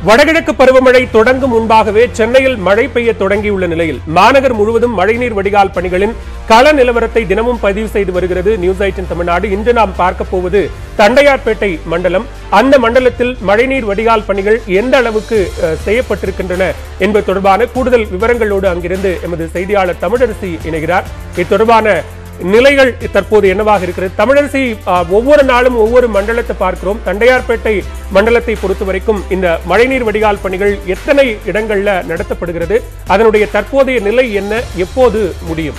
வடகிழக்கு பருவமழை தொடங்கும் முன்பாகவே சென்னையில் மழை பெய்ய தொடங்கியுள்ள நிலையில் மாநகர் முழுவதும் மழைநீர் வடிகால் பணிகளின் கள நிலவரத்தை தினமும் பதிவு செய்து வருகிறது நியூஸ் எயிட்டின் தமிழ்நாடு இன்று நாம் பார்க்க போவது தண்டையார்பேட்டை மண்டலம் அந்த மண்டலத்தில் மழைநீர் வடிகால் பணிகள் எந்த அளவுக்கு அஹ், செய்யப்பட்டிருக்கின்றன என்பது தொடர்பான கூடுதல் விவரங்களோடு அங்கிருந்து எமது செய்தியாளர் தமிழரசி இணைகிறார் இது தொடர்பான நிலைகள் தற்போது என்னவாக இருக்கிறது தமிழரசி ஆஹ், ஒவ்வொரு நாளும் ஒவ்வொரு மண்டலத்தை பார்க்கிறோம் தண்டையார்பேட்டை மண்டலத்தை பொறுத்த வரைக்கும் இந்த மழைநீர் வடிகால் பணிகள் எத்தனை இடங்கள்ல நடத்தப்படுகிறது அதனுடைய தற்போதைய நிலை என்ன எப்போது முடியும்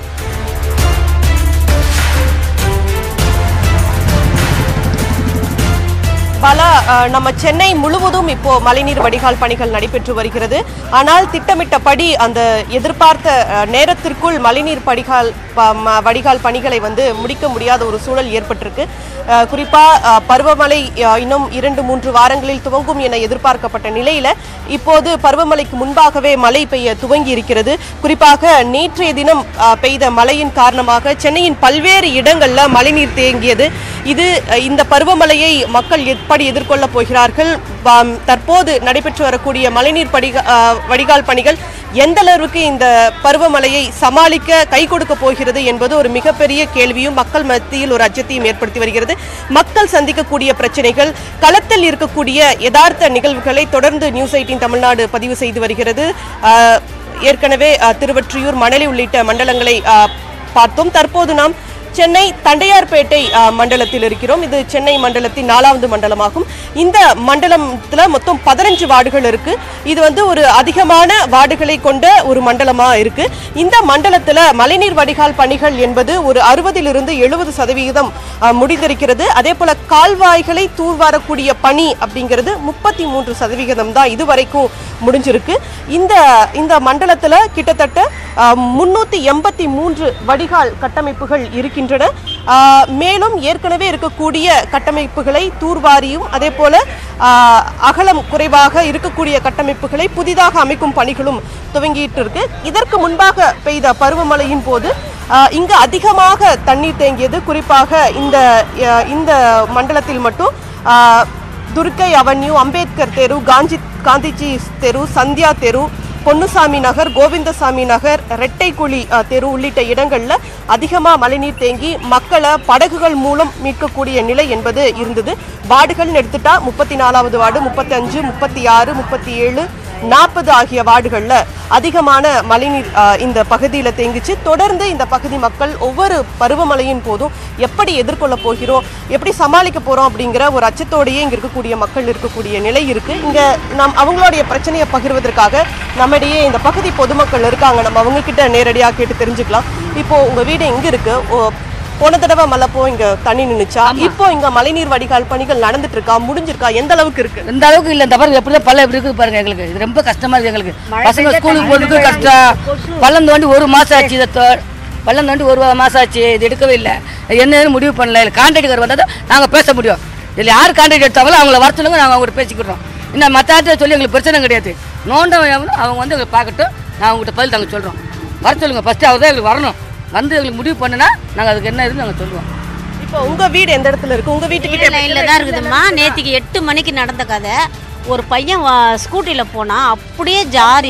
பல அஹ், நம்ம சென்னை முழுவதும் இப்போ மழைநீர் வடிகால் பணிகள் நடைபெற்று வருகிறது ஆனால் திட்டமிட்டபடி அந்த எதிர்பார்த்த அஹ், நேரத்திற்குள் மழைநீர் வடிகால் ப- ம- வடிகால் பணிகளை வந்து முடிக்க முடியாத ஒரு சூழல் ஏற்பட்டிருக்கு அஹ், குறிப்பா அஹ், பருவமழை அஹ், இன்னும் இரண்டு மூன்று வாரங்களில் துவங்கும் என எதிர்பார்க்கப்பட்ட நிலையில இப்போது பருவமழைக்கு முன்பாகவே மழை பெய்ய துவங்கி இருக்கிறது குறிப்பாக நேற்றைய தினம் அஹ், பெய்த மழையின் காரணமாக சென்னையின் பல்வேறு இடங்கள்ல மழைநீர் தேங்கியது இது அஹ், இந்த பருவமழையை மக்கள் எப்படி எதிர்கொள்ளப் போகிறார்கள் வாம், தற்போது நடைபெற்று வரக்கூடிய மழைநீர் படிக அஹ், வடிகால் பணிகள் எந்த அளவுக்கு இந்த பருவமழையை சமாளிக்க கை கொடுக்க போகிறது என்பது ஒரு மிகப்பெரிய கேள்வியும் மக்கள் மத்தியில் ஒரு அச்சத்தையும் ஏற்படுத்தி வருகிறது மக்கள் சந்திக்கக்கூடிய பிரச்சனைகள் களத்தில் இருக்கக்கூடிய யதார்த்த நிகழ்வுகளை தொடர்ந்து நியூஸ் எயிட்டின் தமிழ்நாடு பதிவு செய்து வருகிறது அஹ், ஏற்கனவே அஹ், திருவொற்றியூர் மணலி உள்ளிட்ட மண்டலங்களை அஹ், பார்த்தோம் தற்போது நாம் சென்னை தண்டையார்பேட்டை அ, மண்டலத்தில் இருக்கிறோம் இது சென்னை மண்டலத்தின் நாலாவது மண்டலமாகும் இந்த மண்டலத்துல மொத்தம் பதினஞ்சு வார்டுகள் இருக்கு இது வந்து ஒரு அதிகமான வார்டுகளை கொண்ட ஒரு மண்டலமா இருக்கு இந்த மண்டலத்துல மழைநீர் வடிகால் பணிகள் என்பது ஒரு அறுபதிலிருந்து எழுபது சதவிகிதம் அ, முடிந்திருக்கிறது அதே போல கால்வாய்களை தூர்வாரக்கூடிய பணி அப்படிங்கிறது முப்பத்தி மூன்று சதவிகிதம் தான் இதுவரைக்கும் முடிஞ்சிருக்கு இந்த இந்த மண்டலத்துல கிட்டத்தட்ட முன்னூத்தி எண்பத்தி மூன்று வடிகால் கட்டமைப்புகள் இருக்கின்றன ஆ, மேலும் ஏற்கனவே இருக்கக்கூடிய கட்டமைப்புகளை தூர்வாரியும் அதே போல ஆ, அகலம் குறைவாக இருக்கக்கூடிய கட்டமைப்புகளை புதிதாக அமைக்கும் பணிகளும் துவங்கிட்டு இருக்கு இதற்கு முன்பாக பெய்த பருவமழையின் போது ஆ, இங்கு அதிகமாக தண்ணீர் தேங்கியது குறிப்பாக இந்த ஆ, இந்த மண்டலத்தில் மட்டும் ஆ, துர்க்கை அவென்யூ அம்பேத்கர் தெரு காஞ்சி காந்திஜி தெரு சந்தியா தெரு பொன்னுசாமி நகர் கோவிந்தசாமி நகர் ரெட்டைக்குழி அஹ், தெரு உள்ளிட்ட இடங்கள்ல அதிகமா மழைநீர் தேங்கி மக்களை படகுகள் மூலம் மீட்கக்கூடிய நிலை என்பது இருந்தது வார்டுகள்னு எடுத்துட்டா முப்பத்தி நாலாவது வார்டு முப்பத்தி அஞ்சு முப்பத்தி ஆறு முப்பத்தி ஏழு நாற்பது ஆகிய வார்டுகள்ல அதிகமான மழைநீர் அஹ், இந்த பகுதியில் தேங்கிச்சு தொடர்ந்து இந்த பகுதி மக்கள் ஒவ்வொரு பருவமழையின் போதும் எப்படி எதிர்கொள்ள போகிறோம் எப்படி சமாளிக்க போறோம் அப்படிங்கிற ஒரு அச்சத்தோடையே இங்க இருக்கக்கூடிய மக்கள் இருக்கக்கூடிய நிலை இருக்கு இங்க நாம் அவங்களுடைய பிரச்சனையை பகிர்வதற்காக நம்மிடையே இந்த பகுதி பொதுமக்கள் இருக்காங்க நம்ம அவங்க கிட்ட நேரடியாக கேட்டு தெரிஞ்சுக்கலாம் இப்போ உங்க வீடு எங்க இருக்கு ஓ, போன தடவை மழைப்போ இங்க தண்ணி நின்னுச்சா இப்போ இங்க மழைநீர் வடிகால் பணிகள் நடந்துட்டு இருக்கா முடிஞ்சிருக்கா எந்த அளவுக்கு இருக்கு இந்த அளவுக்கு இல்லை இந்த பாருங்க எப்படி பள்ளம் எப்படி இருக்கு பாருங்க எங்களுக்கு இது ரொம்ப கஷ்டமா இருக்கு எங்களுக்கு பசங்க ஸ்கூலுக்கு போகிறதுக்கு கஷ்டம் பள்ளம் தோண்டி ஒரு மாசம் ஆச்சு இதை தோ- பள்ளம் தோண்டி ஒரு மாசம் ஆச்சு இது எடுக்கவே இல்லை என்னன்னு முடிவு பண்ணல இல்லை கான்ட்ராக்டர் வந்தால் தான் நாங்கள் பேச முடியும் இதில் யார் கான்ட்ராக்ட் எடுத்தாங்களோ அவங்கள வர சொல்லுங்க நாங்கள் அவங்ககிட்ட பேசிக்கிறோம் இன்னும் மற்ற ஆட்களை சொல்லி எங்களுக்கு பிரச்சனை கிடையாது நோண்டவன் எவனோ அவங்க வந்து எங்களை பார்க்கட்டும் நான் அவங்ககிட்ட பதில் நாங்கள் சொல்கிறோம் வர சொல்லுங்க ஃபஸ்ட்டு அவர் தான் எங்களுக்கு வரணும் வந்து எங்களுக்கு முடிவு பண்ணுனா நாங்கள் அதுக்கு என்ன இதுன்னு நாங்கள் சொல்லுவோம் இப்போ உங்க வீடு எந்த இடத்துல இருக்கு உங்க வீட்டுக்கிட்ட லைனில் தான் இருக்குதும்மா நேத்திக்கு எட்டு மணிக்கு நடந்த கதை ஒரு பையன் ஸ்கூட்டியில் போனான் அப்படியே ஜாரி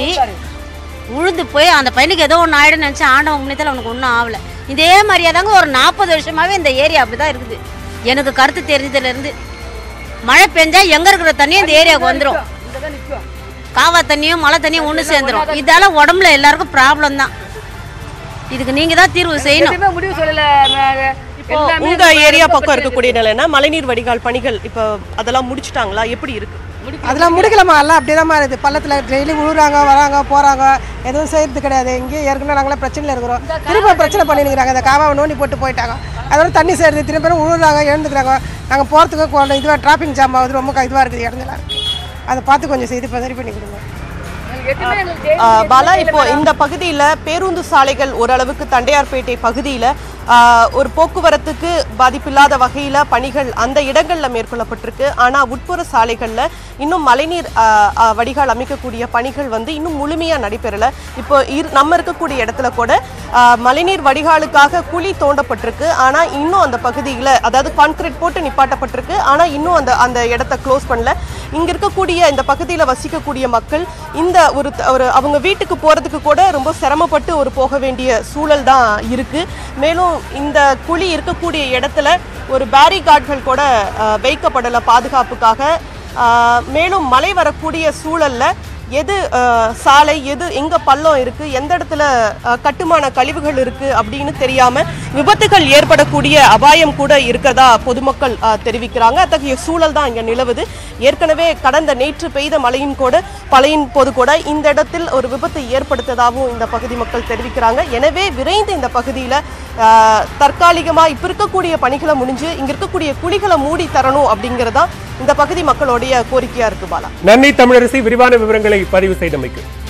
உழுந்து போய் அந்த பையனுக்கு ஏதோ ஒன்று ஆயிடும் நினச்சா ஆண்டவன் முன்னத்தில் அவனுக்கு ஒன்றும் ஆகலை இதே மாதிரியே தாங்க ஒரு நாற்பது வருஷமாகவே இந்த ஏரியா அப்படி தான் இருக்குது எனக்கு கருத்து தெரிஞ்சதுலேருந்து மழை பெஞ்சா எங்கே இருக்கிற தண்ணியும் இந்த ஏரியாவுக்கு வந்துடும் காவா தண்ணியும் மழை தண்ணியும் ஒன்று சேர்ந்துரும் இதால உடம்புல எல்லாருக்கும் ப்ராப்ளம் தான் இதுக்கு நீங்கள் தான் தீர்வு செய்யணும் எதுவுமே முடிவு சொல்லலை இப்போ உங்க ஏரியா பக்கம் இருக்கக்கூடிய நிலைனா மழைநீர் வடிகால் பணிகள் இப்போ அதெல்லாம் முடிச்சிட்டாங்களா எப்படி இருக்கு அதெல்லாம் முடிக்கலாமா எல்லாம் அப்படியே தான் இருக்குது பள்ளத்தில் டெய்லி விழுறாங்க வராங்க போகிறாங்க எதுவும் செய்யறது கிடையாது இங்கேயும் ஏற்கனவே நாங்களாம் பிரச்சனையில் இருக்கிறோம் திரும்ப பிரச்சனை பண்ணிருக்கிறாங்க இந்த காவாவை நோண்டி போட்டு போயிட்டாங்க அதோட தண்ணி சேருது திரும்ப பேரும் விழுறாங்க எழுந்துக்கிறாங்க நாங்கள் போகிறதுக்கு இதுவாக டிராஃபிக் ஜாம் ஆகுது ரொம்ப இதுவாக இருக்குது இடஞ்சலா இருக்குது அதை பார்த்து கொஞ்சம் செய்து இப்போ சரி பண்ணி கொடுங்க ஆ, பாலா இப்போ இந்த பகுதியில பேருந்து சாலைகள் ஓரளவுக்கு தண்டையார்பேட்டை பகுதியில ஆஹ், ஒரு போக்குவரத்துக்கு பாதிப்பில்லாத வகையில பணிகள் அந்த இடங்கள்ல மேற்கொள்ளப்பட்டிருக்கு ஆனா உட்புற சாலைகள்ல இன்னும் மழைநீர் ஆஹ், ஆஹ், வடிகால் அமைக்கக்கூடிய பணிகள் வந்து இன்னும் முழுமையா நடைபெறல இப்போ இரு- நம்ம இருக்கக்கூடிய இடத்துல கூட ஆஹ், மழைநீர் வடிகாலுக்காக குழி தோண்டப்பட்டிருக்கு ஆனா இன்னும் அந்த பகுதியில அதாவது கான்கிரீட் போட்டு நிப்பாட்டப்பட்டிருக்கு ஆனா இன்னும் அந்த அந்த இடத்த க்ளோஸ் பண்ணல இங்க இருக்கக்கூடிய இந்த பகுதியில வசிக்கக்கூடிய மக்கள் இந்த ஒரு த- ஒரு அவங்க வீட்டுக்கு போறதுக்கு கூட ரொம்ப சிரமப்பட்டு ஒரு போக வேண்டிய சூழல் தான் இருக்கு மேலும் இந்த குழி இருக்கக்கூடிய இடத்துல ஒரு பேரிகார்ட்கள் கூட அஹ், வைக்கப்படல பாதுகாப்புக்காக அஹ், மேலும் மழை வரக்கூடிய சூழல்ல எது அஹ், சாலை எது எங்க பள்ளம் இருக்கு எந்த இடத்துல அஹ், கட்டுமான கழிவுகள் இருக்கு அப்படின்னு தெரியாம விபத்துகள் ஏற்படக்கூடிய அபாயம் கூட இருக்கதா பொதுமக்கள் அஹ், தெரிவிக்கிறாங்க அத்தகைய சூழல் தான் இங்க நிலவுது ஏற்கனவே கடந்த நேற்று பெய்த மழையின் கூட பழையின் போது கூட இந்த இடத்தில் ஒரு விபத்தை ஏற்படுத்ததாகவும் இந்த பகுதி மக்கள் தெரிவிக்கிறாங்க எனவே விரைந்து இந்த பகுதியில அஹ், தற்காலிகமா இப்ப இருக்கக்கூடிய பணிகளை முடிஞ்சு இங்க இருக்கக்கூடிய குழிகளை மூடி தரணும் அப்படிங்கறதா இந்த பகுதி மக்களுடைய கோரிக்கையா இருக்கு பாலா நன்றி தமிழரசி விரிவான விவரங்களை பதிவு செய்தமைக்கு